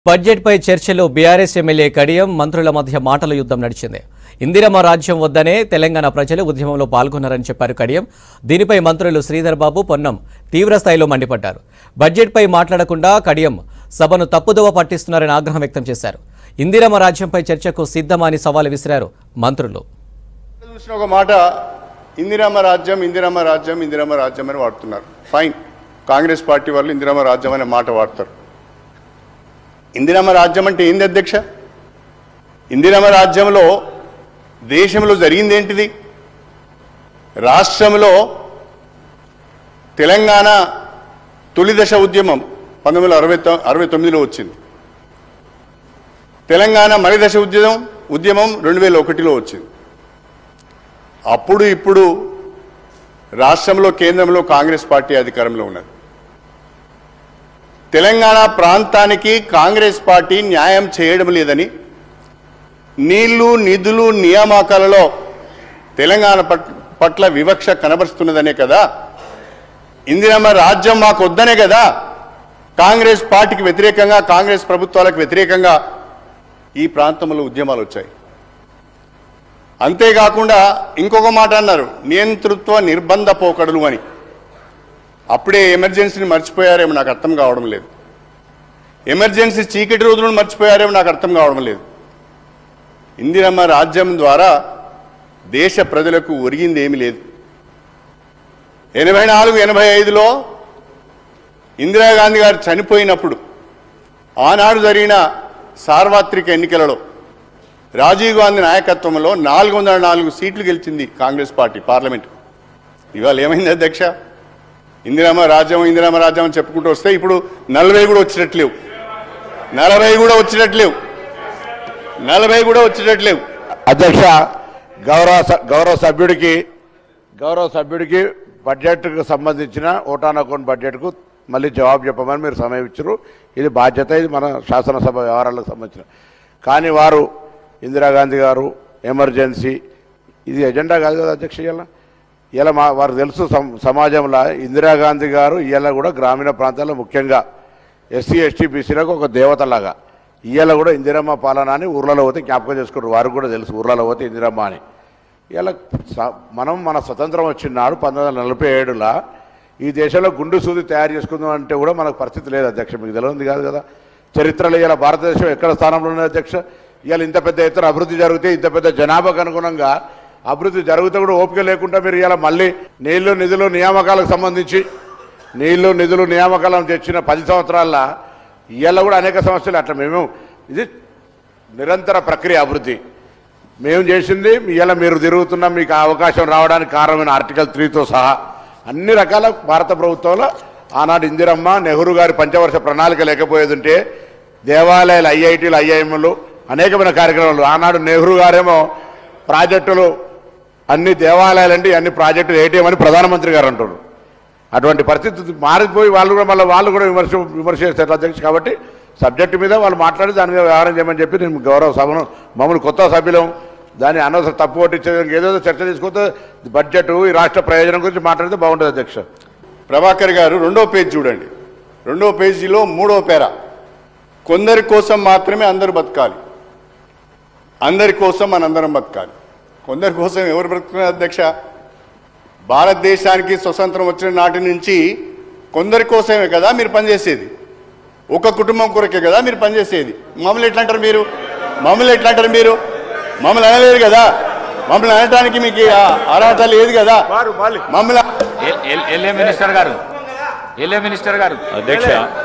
బడ్జెట్పై చర్చలో BRS MLA Kadiyam మంత్రుల మధ్య మాటల యుద్ధం నడిచింది ఇందిరమ్మ రాజ్యం వద్దనే తెలంగాణ ప్రజలు ఉద్యమంలో పాల్గొన్నారని చెప్పారు కడియం దీనిపై మంత్రులు శ్రీధర్ బాబు పొన్నం తీవ్రస్థాయిలో మండిపడ్డారు బడ్జెట్పై మాట్లాడకుండా కడియం సభను తప్పుదోవ పట్టిస్తున్నారని ఆగ్రహం వ్యక్తం చేశారు ఇందిరమ్మ రాజ్యంపై చర్చకు సిద్ధమా అని సవాలు విసిరారు మంత్రులు చూసిన ఒక మాట ఇందిరమ్మ రాజ్యం ఇందిరమ్మ రాజ్యం ఇందిరమ్మ రాజ్యం అని వాడుతున్నారు ఫైన్ కాంగ్రెస్ పార్టీ వాళ్ళు ఇందిరమ్మ రాజ్యం అనే మాట వాడతారు ఇందిరమ్మ రాజ్యం అంటే ఏంది అధ్యక్ష ఇందిరమ్మ రాజ్యంలో దేశంలో జరిగింది ఏంటిది రాష్ట్రంలో తెలంగాణ తొలి దశ ఉద్యమం పంతొమ్మిది వందల అరవై తొ- అరవై తొమ్మిదిలో వచ్చింది తెలంగాణ మలి దశ ఉద్యమం ఉద్యమం రెండు వేల ఒకటిలో వచ్చింది అప్పుడు ఇప్పుడు రాష్ట్రంలో కేంద్రంలో కాంగ్రెస్ పార్టీ అధికారంలో ఉన్నది తెలంగాణ ప్రాంతానికి కాంగ్రెస్ పార్టీ న్యాయం చేయడం లేదని నీళ్లు నిధులు నియామకాలలో తెలంగాణ పట్- పట్ల వివక్ష కనబరుస్తున్నదనే కదా ఇందిరమ్మ రాజ్యం మాకు వద్దనే కదా కాంగ్రెస్ పార్టీకి వ్యతిరేకంగా కాంగ్రెస్ ప్రభుత్వాలకు వ్యతిరేకంగా ఈ ప్రాంతంలో ఉద్యమాలు వచ్చాయి అంతేకాకుండా ఇంకొక మాట అన్నారు నియంతృత్వ నిర్బంధ పోకడలు అని అప్పుడే ఎమర్జెన్సీని మర్చిపోయారేమో నాకు అర్థం కావడం లేదు ఎమర్జెన్సీ చీకటి రోజులను మర్చిపోయారేమో నాకు అర్థం కావడం లేదు ఇందిరమ్మ రాజ్యం ద్వారా దేశ ప్రజలకు ఒరిగింది ఏమీ లేదు ఎనభై నాలుగు ఎనభై ఐదులో ఇందిరాగాంధీ గారు చనిపోయినప్పుడు ఆనాడు జరిగిన సార్వత్రిక ఎన్నికలలో రాజీవ్ గాంధీ నాయకత్వంలో నాలుగు వందల నాలుగు సీట్లు గెలిచింది కాంగ్రెస్ పార్టీ పార్లమెంట్ ఇవాళ ఏమైంది అధ్యక్ష ఇందిరామ రాజ్యం ఇందిరామ రాజ్యం అని చెప్పుకుంటూ వస్తే ఇప్పుడు నలభై కూడా వచ్చేటట్లేవు నలభై కూడా వచ్చేటట్లేవు నలభై కూడా వచ్చేటట్లేవు అధ్యక్ష గౌరవ స- గౌరవ సభ్యుడికి గౌరవ సభ్యుడికి బడ్జెట్కు సంబంధించిన ఓటాన్ అకౌంట్ బడ్జెట్కు మళ్ళీ జవాబు చెప్పమని మీరు సమయం ఇచ్చారు ఇది బాధ్యత ఇది మన శాసనసభ వ్యవహారాలకు సంబంధించిన కానీ వారు ఇందిరాగాంధీ గారు ఎమర్జెన్సీ ఇది ఎజెండా కాదు కదా అధ్యక్ష ఇలా ఇలా మా వారు తెలుసు సమ- సమాజంలో ఇందిరాగాంధీ గారు ఇలా కూడా గ్రామీణ ప్రాంతాల్లో ముఖ్యంగా ఎస్సీ ఎస్టీ బీసీలకు ఒక దేవతలాగా ఇవాళ కూడా ఇందిరమ్మ పాలన అని ఊర్లలో పోతే జ్ఞాపకం చేసుకుంటారు వారికి కూడా తెలుసు ఊర్లలో పోతే ఇందిరమ్మ అని ఇలా స- మనం మన స్వతంత్రం వచ్చిన నాడు పంతొమ్మిది వందల నలభై ఏడులో ఈ దేశంలో గుండు సూది తయారు చేసుకుందాం అంటే కూడా మనకు పరిస్థితి లేదు అధ్యక్ష మీకు తెలియదు కాదు కదా చరిత్రలో ఇలా భారతదేశం ఎక్కడ స్థానంలో ఉన్నది అధ్యక్ష ఇవాళ ఇంత పెద్ద ఎత్తున అభివృద్ధి జరిగితే ఇంత పెద్ద జనాభాకు అనుగుణంగా అభివృద్ధి జరుగుతూ కూడా ఓపిక లేకుండా మీరు ఇలా మళ్ళీ నీళ్లు నిధులు నియామకాలకు సంబంధించి నీళ్లు నిధులు నియామకాలను తెచ్చిన పది సంవత్సరాల్లో ఇవాళ కూడా అనేక సమస్యలు అట్లా మేము ఇది నిరంతర ప్రక్రియ అభివృద్ధి మేము చేసింది ఇవాళ మీరు తిరుగుతున్న మీకు ఆ అవకాశం రావడానికి కారణమైన ఆర్టికల్ త్రీతో సహా అన్ని రకాల భారత ప్రభుత్వంలో ఆనాడు ఇందిరమ్మ నెహ్రూ గారి పంచవర్ష ప్రణాళిక లేకపోయేది ఉంటే దేవాలయాలు ఐఐటీలు ఐఐఎంలు అనేకమైన కార్యక్రమాలు ఆనాడు నెహ్రూ గారేమో ప్రాజెక్టులు అన్ని దేవాలయాలంటే అన్ని ప్రాజెక్టులు ఏటీఎం అని ప్రధానమంత్రి గారు అంటారు అటువంటి పరిస్థితి మారిపోయి వాళ్ళు కూడా మళ్ళీ వాళ్ళు కూడా విమర్శ విమర్శ చేస్తారు అధ్యక్ష కాబట్టి సబ్జెక్టు మీద వాళ్ళు మాట్లాడి దాని మీద వ్యవహారం చేయమని చెప్పి నేను గౌరవ సభను మమ్మల్ని కొత్త సభ్యులం దాన్ని అనవసరం తప్పు పట్టించేదానికి ఏదో చర్చ తీసుకుంటే బడ్జెట్ ఈ రాష్ట్ర ప్రయోజనం గురించి మాట్లాడితే బాగుంటుంది అధ్యక్ష ప్రభాకర్ గారు రెండో పేజ్ చూడండి రెండో పేజీలో మూడో పేర కొందరి కోసం మాత్రమే అందరూ బతకాలి అందరి కోసం మనందరం బతకాలి కొందరి కోసం ఎవరు బ్రతుకున్నారు అధ్యక్ష భారతదేశానికి స్వతంత్రం వచ్చిన నాటి నుంచి కొందరి కోసమే కదా మీరు పనిచేసేది ఒక కుటుంబం కొరకే కదా మీరు పనిచేసేది మమ్మల్ని ఎట్లా అంటారు మీరు మమ్మల్ని ఎట్లా అంటారు మీరు మమ్మల్ని అనలేరు కదా మమ్మల్ని అనడానికి మీకు ఆ అర్హత లేదు కదా మమ్మల్ని ఎల్- ఎల్- ఎల్ఏ మినిస్టర్ గారు ఎల్ఏ మినిస్టర్ గారు అధ్యక్ష